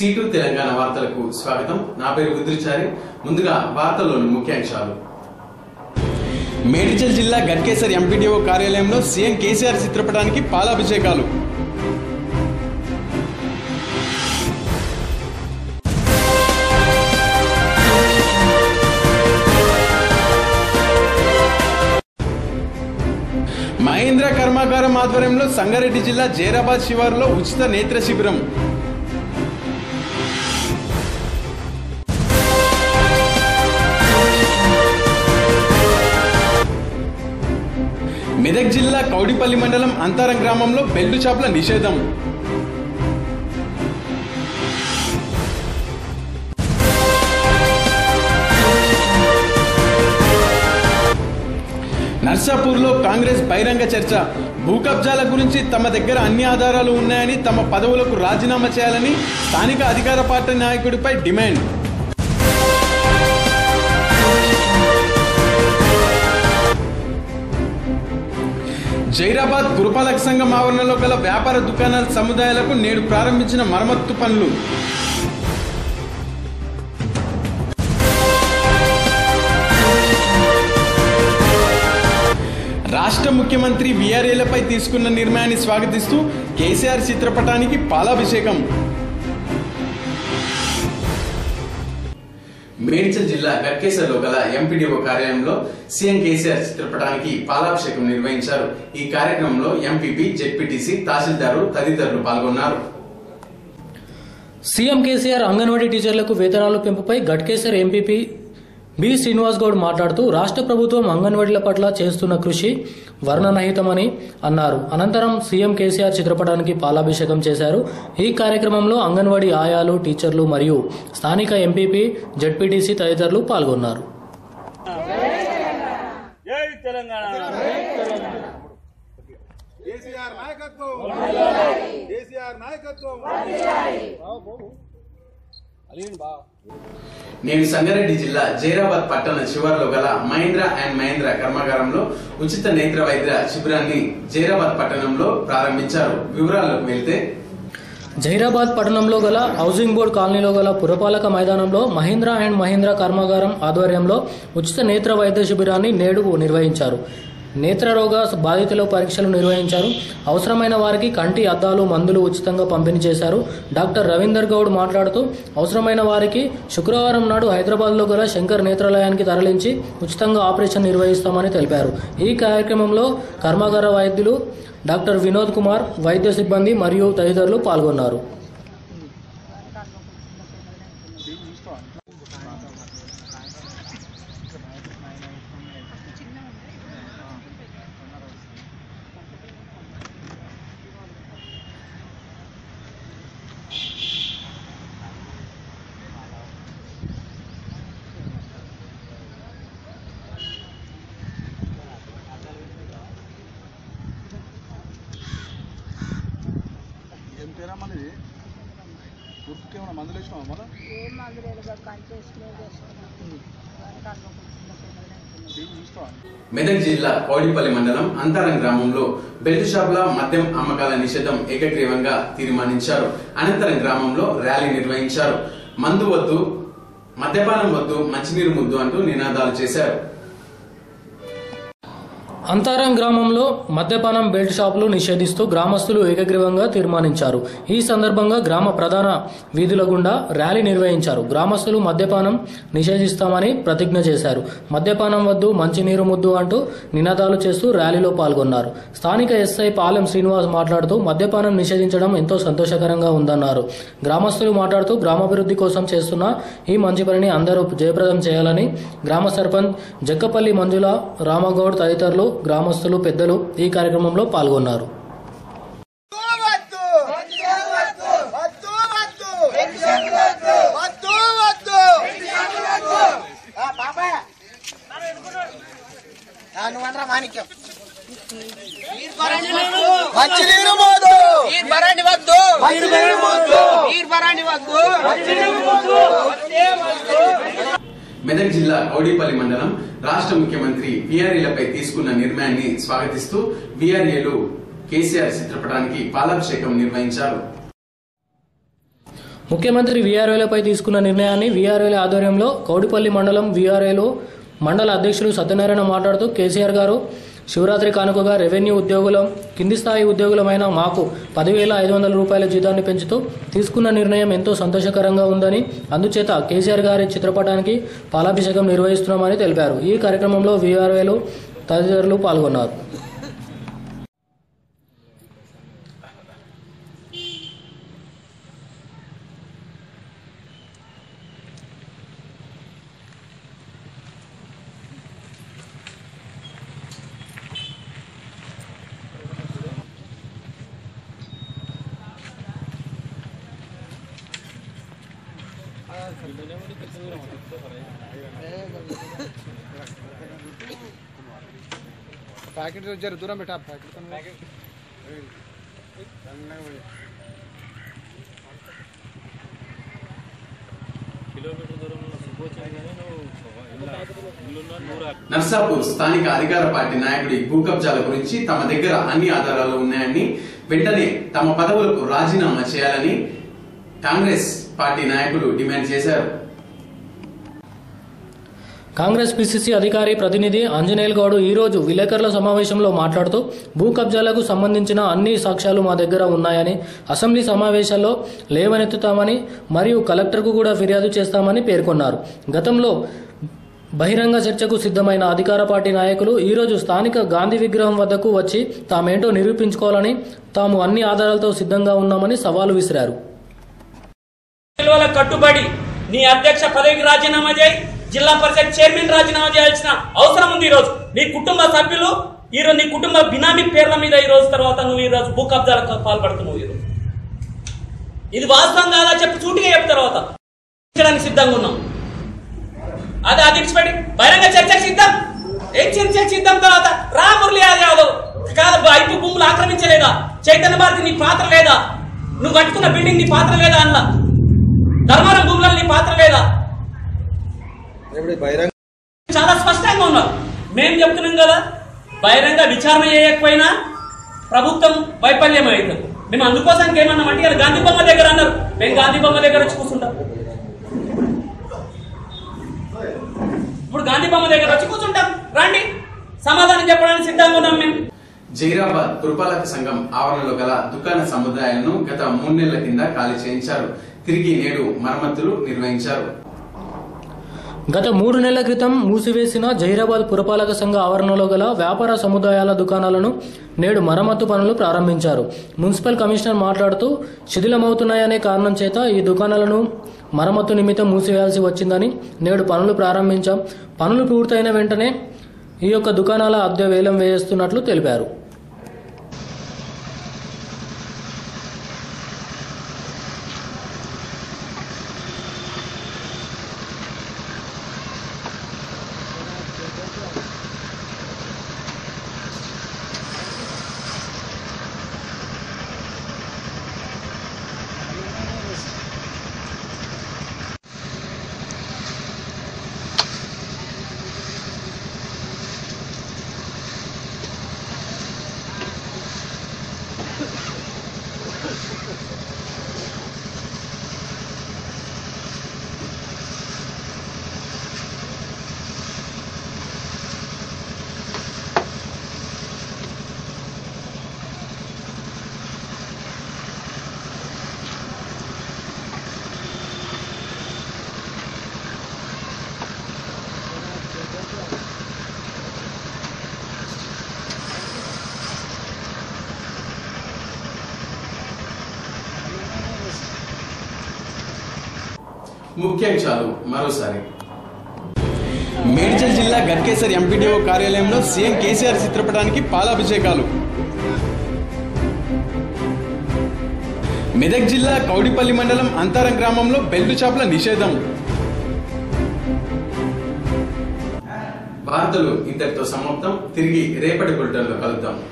seat Telangana వార్తలకు స్వాగతం నా పేరు విద్రుచారి ముందుగా వార్తల్లోని ముఖ్యాంశాలు మేడ్చల్ జిల్లా గట్కేసర్ ఎంపీడీఓ కార్యాలయంలో సీఎం కేసీఆర్ చిత్రపటానికి పాలాభిషేకాలు మహేంద్ర కర్మాగారం ఆధ్వర్యంలో సంగారెడ్డి జిల్లా జైరాబాద్ శివారులో ఉచిత నేత్ర శిబిరం మెదక్ జిల్లా కౌడిపల్లి మండలం అంతరం గ్రామంలో బెల్టు షాపుల నిషేధం నర్సాపూర్లో కాంగ్రెస్ బహిరంగ చర్చ భూ కబ్జాల గురించి తమ దగ్గర అన్ని ఆధారాలు ఉన్నాయని తమ పదవులకు రాజీనామా చేయాలని స్థానిక అధికార పార్టీ నాయకుడిపై డిమాండ్ జైరాబాద్ గురుపాలక సంఘం ఆవరణలో గల వ్యాపార దుకాణాల సముదాయాలకు నేడు ప్రారంభించిన మరమ్మత్తు పనులు రాష్ట్ర ముఖ్యమంత్రి వీఆర్ఏలపై తీసుకున్న నిర్ణయాన్ని స్వాగతిస్తూ కేసీఆర్ చిత్రపటానికి పాలాభిషేకం మేడ్చల్ జిల్లా గట్కేసర్లో గల ఎంపీడీఓ కార్యాలయంలో సీఎం కేసీఆర్ చిత్రపటానికి పాలాభిషేకం నిర్వహించారు ఈ కార్యక్రమంలో ఎంపీపీ జెడ్పీటీసీ తహసీల్దారు తదితరులు పాల్గొన్నారు సీఎం కేసీఆర్ అంగన్వాడీ టీచర్లకు వేతనాలు పెంపుపై గట్కేసర్ ఎంపీపీ బి శ్రీనివాస్ గౌడ్ మాట్లాడుతూ రాష్ట్ర ప్రభుత్వం అంగన్వాడీల పట్ల చేస్తున్న కృషి వర్ణనహితమని అన్నారు అనంతరం సీఎం కేసీఆర్ చిత్రపటానికి పాలాభిషేకం చేశారు ఈ కార్యక్రమంలో అంగన్వాడీ ఆయాలు టీచర్లు మరియు స్థానిక ఎంపీపీ జడ్పీటీసీ తదితరులు పాల్గొన్నారు జై తెలంగాణ కేసీఆర్ నాయకత్వం కేసీఆర్ నాయకత్వం నేను సంగారెడ్డి జిల్లా జైరాబాద్ పట్టణ శివారులో గల మహేంద్ర అండ్ మహేంద్ర కర్మాగారంలో ఉచిత నేత్ర వైద్య శిబిరాన్ని జైరాబాద్ పట్టణంలో ప్రారంభించారు వివరాల్లోకి వెళ్తే జహీరాబాద్ పట్టణంలో గల హౌసింగ్ బోర్డు కాలనీలో గల పురపాలక మైదానంలో మహీంద్ర అండ్ మహీంద్ర కర్మాగారం ఆధ్వర్యంలో ఉచిత నేత్ర వైద్య శిబిరాన్ని నేడు నిర్వహించారు నేత్రరోగ బాధితుల పరీక్షలు నిర్వహించారు అవసరమైన వారికి కంటి అద్దాలు మందులు ఉచితంగా పంపిణీ చేశారు డాక్టర్ రవీందర్ గౌడ్ మాట్లాడుతూ అవసరమైన వారికి శుక్రవారం నాడు హైదరాబాద్లో గల శంకర్ నేత్రాలయానికి తరలించి ఉచితంగా ఆపరేషన్ నిర్వహిస్తామని తెలిపారు ఈ కార్యక్రమంలో కర్మాగార వైద్యులు డాక్టర్ వినోద్ కుమార్ వైద్య సిబ్బంది మరియు తదితరులు పాల్గొన్నారు ఏం పేరా మనది గుర్తుకి ఏమైనా మందులు వేసినావా మన ఏం మందులు లేదు కంచేసుకునే చేసుకున్నాం దీన్ని చూస్తావా మెదక్ జిల్లా కౌడిపల్లి మండలం అంతరం గ్రామంలో బెల్ట్ షాపుల మద్యం అమ్మకాల నిషేధం ఏకగ్రీవంగా తీర్మానించారు అనంతరం గ్రామంలో ర్యాలీ నిర్వహించారు మందు వద్దు మద్యపానం వద్దు మంచినీరు ముద్దు అంటూ నినాదాలు చేశారు అంతారం గ్రామంలో మద్యపానం బెల్ట్ షాపులు నిషేధిస్తూ గ్రామస్తులు ఏకగ్రీవంగా తీర్మానించారు ఈ సందర్భంగా గ్రామ ప్రధాన వీధుల గుండా ర్యాలీ నిర్వహించారు గ్రామస్తులు మద్యపానం నిషేధిస్తామని ప్రతిజ్ఞ చేశారు మద్యపానం వద్దు మంచినీరు ముద్దు అంటూ నినాదాలు చేస్తూ ర్యాలీలో పాల్గొన్నారు స్థానిక ఎస్ఐ పాలెం శ్రీనివాస్ మాట్లాడుతూ మద్యపానం నిషేధించడం ఎంతో సంతోషకరంగా ఉందన్నారు గ్రామస్తులు మాట్లాడుతూ గ్రామాభివృద్ధి కోసం చేస్తున్న ఈ మంచి పనిని అందరూ జయప్రదం చేయాలని గ్రామ సర్పంచ్ జక్కపల్లి మంజుల రామగౌడ్ తదితరులు గ్రామస్తులు పెద్దలు ఈ కార్యక్రమంలో పాల్గొన్నారు వద్దు వద్దు వద్దు వద్దు వద్దు ఆ బాబాయ్ ఆ, నువ్వనరా మాణిక్యం మంచినీరు మోదు నీరు బరాండి వద్దు మంచినీరు మోదు నీరు బరాండి వద్దు మెదక్ జిల్లా కౌడిపల్లి మండలం రాష్ట్ర ముఖ్యమంత్రి వీఆర్ఏలపై తీసుకున్న నిర్ణయాన్ని స్వాగతిస్తూ వీఆర్ఏలు కేసీఆర్ చిత్రపటానికి పాలాభిషేకం నిర్వహించారు ముఖ్యమంత్రి వీఆర్ఏలపై తీసుకున్న నిర్ణయాన్ని వీఆర్ఏల ఆధ్వర్యంలో కౌడిపల్లి మండలం వీఆర్ఏలో మండల అధ్యక్షులు సత్యనారాయణ మాట్లాడుతూ కేసీఆర్ గారు శివరాత్రి కానుకగా రెవెన్యూ ఉద్యోగులం కింది స్థాయి ఉద్యోగులమైన మాకు పదివేల ఐదు వందల రూపాయల జీతాన్ని పెంచుతూ తీసుకున్న నిర్ణయం ఎంతో సంతోషకరంగా ఉందని అందుచేత కేసీఆర్ గారి చిత్రపటానికి పాలాభిషేకం నిర్వహిస్తున్నామని తెలిపారు ఈ కార్యక్రమంలో వీఆర్ఏలు తదితరులు పాల్గొన్నారు ప్యాకెట్ జర దూరం పెట్టా ప్యాకెట్ నర్సాపూర్ స్థానిక అధికార పార్టీ నాయకుడి భూ కబ్జాల గురించి తమ దగ్గర అన్ని ఆధారాలు ఉన్నాయని వెంటనే తమ పదవులకు రాజీనామా చేయాలని కాంగ్రెస్ పార్టీ నాయకులు డిమాండ్ చేశారు కాంగ్రెస్ పిసిసి అధికారి ప్రతినిధి ఆంజనేయులు గౌడ్ ఈ రోజు విలేకరుల సమావేశంలో మాట్లాడుతూ భూ కబ్జాలకు సంబంధించిన అన్ని సాక్ష్యాలు మా దగ్గర ఉన్నాయని అసెంబ్లీ సమావేశాల్లో లేవనెత్తుతామని మరియు కలెక్టర్కు కూడా ఫిర్యాదు చేస్తామని పేర్కొన్నారు గతంలో బహిరంగ చర్చకు సిద్ధమైన అధికార పార్టీ నాయకులు ఈరోజు స్థానిక గాంధీ విగ్రహం వద్దకు వచ్చి తామేంటో నిరూపించుకోవాలని తాము అన్ని ఆధారాలతో సిద్ధంగా ఉన్నామని సవాలు విసిరారు విలువల కట్టుబడి నీ అధ్యక్ష పదవికి రాజీనామా చేయి జిల్లా పరిషత్ చైర్మన్ రాజీనామా చేయాల్సిన అవసరం ఉంది ఈ రోజు నీ కుటుంబ సభ్యులు ఈ రోజు నీ కుటుంబ బినామీ పేర్ల మీద ఈ రోజు తర్వాత నువ్వు ఈ రోజు భూ కబ్జాలకు పాల్పడుతున్నావు ఈ రోజు ఇది వాస్తవం కాదా చెప్పి చూటిగా చెప్పిన తర్వాత చర్చించడానికి సిద్ధంగా ఉన్నాం అది అధ్యక్ష పెట్టి బహిరంగ చర్చకు సిద్ధం ఏం చర్చకు సిద్ధం తర్వాత రా మురళీ యాదవ్ కాదు ఐదు భూములు ఆక్రమించలేదా చైతన్య భారతి నీ పాత్ర లేదా నువ్వు కట్టుకున్న బిల్డింగ్ నీ పాత్ర లేదా అన్న ధర్మారం భూములలో నీ పాత్ర లేదా ఇప్పుడు బహిరంగ చాలా స్పష్టంగా ఉన్నారు మేము చెప్తున్నాం కదా బహిరంగ విచారణ చేయకపోయినా ప్రభుత్వం వైఫల్యం అవుతుంది మేము అందుకోసానికి ఏమన్నామంటే ఇలా గాంధీ బొమ్మ దగ్గర అన్నారు మేము గాంధీ బొమ్మ దగ్గర వచ్చి కూర్చుంటాం ఇప్పుడు గాంధీ బొమ్మ దగ్గర వచ్చి కూర్చుంటాం రండి సమాధానం చెప్పడానికి సిద్ధంగా ఉన్నాం మేము జైరాబాద్ పురపాలక సంఘం ఆవరణలో గల దుకాణ సముదాయాలను గత మూడు నెలల కింద ఖాళీ చేయించారు తిరిగి నేడు మరమ్మతులు నిర్వహించారు గత మూడు నెలల క్రితం మూసివేసిన జహీరాబాద్ పురపాలక సంఘ ఆవరణలో గల వ్యాపార సముదాయాల దుకాణాలను నేడు మరమ్మతు పనులు ప్రారంభించారు మున్సిపల్ కమిషనర్ మాట్లాడుతూ శిథిలమవుతున్నాయనే కారణం చేత ఈ దుకాణాలను మరమ్మతు నిమిత్తం మూసివేయాల్సి వచ్చిందని నేడు పనులు ప్రారంభించాం పనులు పూర్తయిన వెంటనే ఈ యొక్క దుకాణాల అద్దె వేలం వేస్తున్నట్లు తెలిపారు ముఖ్యాంశాలు మరోసారి మేడ్చల్ జిల్లా గట్కేసర్ ఎంపీడీఓ కార్యాలయంలో సీఎం కేసీఆర్ చిత్రపటానికి పాలాభిషేకాలు మెదక్ జిల్లా కౌడిపల్లి మండలం అంతరం గ్రామంలో బెల్ట్ షాపుల నిషేధం వార్తలు ఇంతటితో సమాప్తం తిరిగి రేపటి బులెటిన్లో కలుద్దాం